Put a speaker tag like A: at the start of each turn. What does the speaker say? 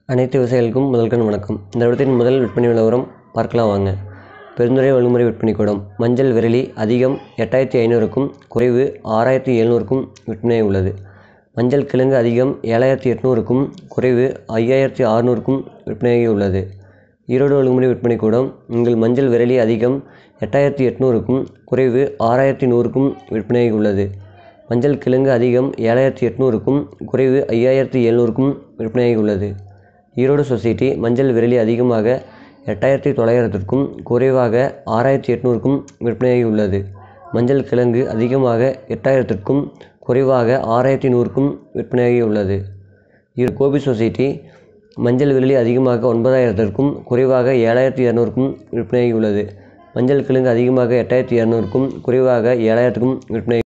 A: அனைத்து விவசாயிகளுக்கும் முதல்கண் வணக்கம் இந்த இடத்தின் முதல் விற்பனை நிலவரம் பார்க்கலாம் வாங்க பெருந்துறை வழிமுறை விற்பனை கூடம் மஞ்சள் விரலி அதிகம் எட்டாயிரத்தி ஐநூறுக்கும் குறைவு ஆறாயிரத்தி எழுநூறுக்கும் விற்பனை உள்ளது மஞ்சள் கிழங்கு அதிகம் ஏழாயிரத்தி எட்நூறுக்கும் குறைவு ஐயாயிரத்தி அறுநூறுக்கும் விற்பனையாகி உள்ளது ஈரோடு வழிமுறை விற்பனை கூடம் உங்கள் மஞ்சள் விரலி அதிகம் எட்டாயிரத்தி எட்நூறுக்கும் குறைவு ஆறாயிரத்தி நூறுக்கும் விற்பனையாகி உள்ளது மஞ்சள் கிழங்கு அதிகம் ஏழாயிரத்தி எட்நூறுக்கும் குறைவு ஐயாயிரத்தி எழுநூறுக்கும் விற்பனையாகி உள்ளது ஈரோடு சொசைட்டி மஞ்சள் விரலி அதிகமாக எட்டாயிரத்தி தொள்ளாயிரத்திற்கும் குறைவாக ஆறாயிரத்தி எட்நூறுக்கும் விற்பனையாகி உள்ளது மஞ்சள் கிழங்கு அதிகமாக எட்டாயிரத்திற்கும் குறைவாக ஆறாயிரத்தி நூறுக்கும் விற்பனையாகி உள்ளது இரு கோபி சொசைட்டி மஞ்சள் விரலி அதிகமாக ஒன்பதாயிரத்திற்கும் குறைவாக ஏழாயிரத்தி இரநூறுக்கும் விற்பனையாகி உள்ளது மஞ்சள் கிழங்கு அதிகமாக எட்டாயிரத்தி இரநூறுக்கும் குறைவாக ஏழாயிரத்துக்கும் விற்பனை